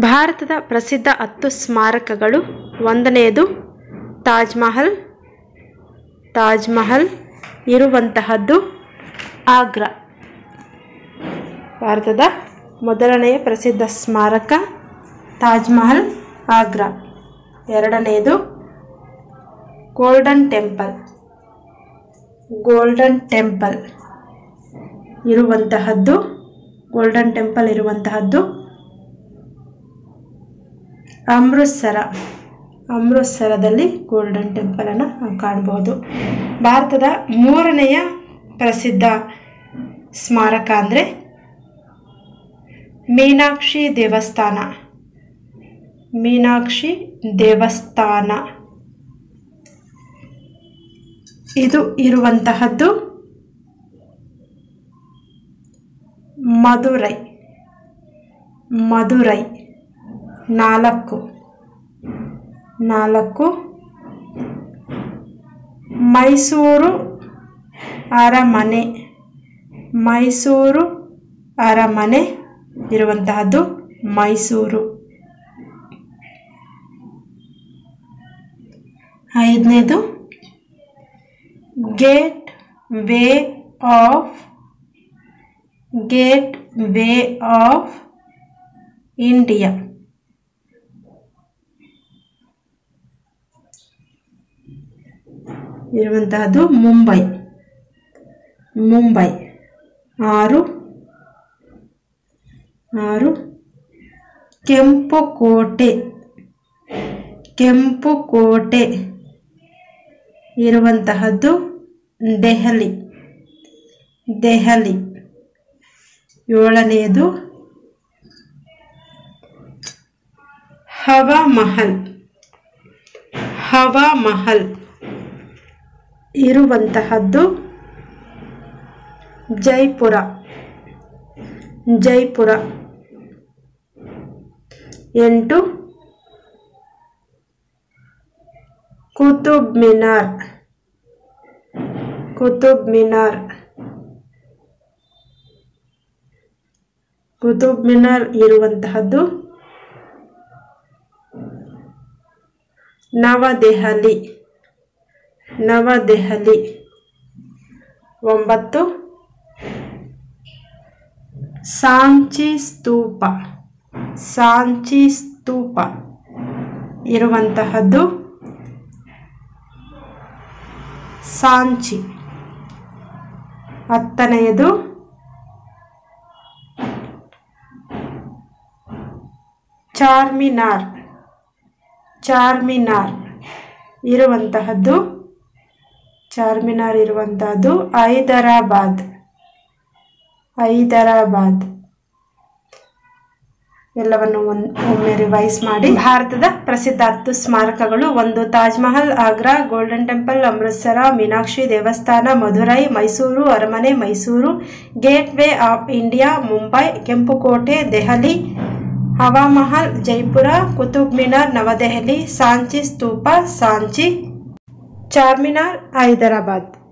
ಭಾರತದ ಪ್ರಸಿದ್ಧ ಹತ್ತು ಸ್ಮಾರಕಗಳು ಒಂದನೆಯದು ತಾಜ್ ಮಹಲ್ ತಾಜ್ ಮಹಲ್ ಇರುವಂತಹದ್ದು ಆಗ್ರಾ ಭಾರತದ ಮೊದಲನೆಯ ಪ್ರಸಿದ್ಧ ಸ್ಮಾರಕ ತಾಜ್ ಮಹಲ್ ಆಗ್ರಾ ಎರಡನೆಯದು ಗೋಲ್ಡನ್ ಟೆಂಪಲ್ ಗೋಲ್ಡನ್ ಟೆಂಪಲ್ ಇರುವಂತಹದ್ದು ಗೋಲ್ಡನ್ ಟೆಂಪಲ್ ಇರುವಂತಹದ್ದು ಅಮೃತ್ಸರ ಅಮೃತ್ಸರದಲ್ಲಿ ಗೋಲ್ಡನ್ ಟೆಂಪಲನ್ನು ನಾವು ಕಾಣಬಹುದು ಭಾರತದ ಮೂರನೆಯ ಪ್ರಸಿದ್ಧ ಸ್ಮಾರಕ ಅಂದರೆ ಮೀನಾಕ್ಷಿ ದೇವಸ್ಥಾನ ಮೀನಾಕ್ಷಿ ದೇವಸ್ಥಾನ ಇದು ಇರುವಂತಹದ್ದು ಮಧುರೈ ಮಧುರೈ ನಾಲ್ಕು ನಾಲ್ಕು ಮೈಸೂರು ಅರಮನೆ ಮೈಸೂರು ಅರಮನೆ ಇರುವಂತಹದ್ದು ಮೈಸೂರು ಐದನೇದು gateway of gateway of India ಇರುವಂತಹದ್ದು ಮುಂಬೈ ಮುಂಬೈ ಆರು ಆರು ಕೆಂಪು ಕೋಟೆ ಕೆಂಪು ಕೋಟೆ ಇರುವಂತಹದ್ದು ದೆಹಲಿ ದೆಹಲಿ ಏಳನೆಯದು ಹವಾ ಮಹಲ್ ಹವಾ ಮಹಲ್ ಇರುವಂತಹದ್ದು ಜೈಪುರ ಜೈಪುರ ಎಂಟು ಕುತುಬ್ ಮಿನಾರ್ ಕುತುಬ್ ಮಿನಾರ್ ಕುತುಬ್ ಮಿನಾರ್ ಇರುವಂತಹದ್ದು ನವದೆಹಲಿ ನವದೆಹಲಿ ಒಂಬತ್ತು ಸಾಂಚಿ ಸ್ತೂಪ ಸಾಂಚಿ ಸ್ತೂಪ ಇರುವಂತಹದ್ದು ಸಾಂಚಿ ಹತ್ತನೆಯದು ಚಾರ್ಮಿನಾರ್ ಚಾರ್ಮಿನಾರ್ ಇರುವಂತಹದ್ದು ಚಾರ್ಮಿನಾರ್ ಇರುವಂತಹದ್ದು ಹೈದರಾಬಾದ್ ಹೈದರಾಬಾದ್ ಎಲ್ಲವನ್ನು ಒನ್- ಒಮ್ಮೆ ರಿವೈಸ್ ಮಾಡಿ ಭಾರತದ ಪ್ರಸಿದ್ಧ ಹತ್ತು ಸ್ಮಾರಕಗಳು ಒಂದು ತಾಜ್ ಮಹಲ್ ಆಗ್ರಾ ಗೋಲ್ಡನ್ ಟೆಂಪಲ್ ಅಮೃತ್ಸರ ಮೀನಾಕ್ಷಿ ದೇವಸ್ಥಾನ ಮಧುರೈ ಮೈಸೂರು ಅರಮನೆ Mysuru gateway of India Mumbai ಕೆಂಪುಕೋಟೆ ದೆಹಲಿ ಹವಾಮಹಲ್ ಜೈಪುರ ಕುತುಬ್ ಮಿನಾರ್ ನವದೆಹಲಿ ಸಾಂಚಿ ಸ್ತೂಪ ಸಾಂಚಿ ಚಾರ್ಮಿನಾರ್ ಹೈದರಾಬಾದ್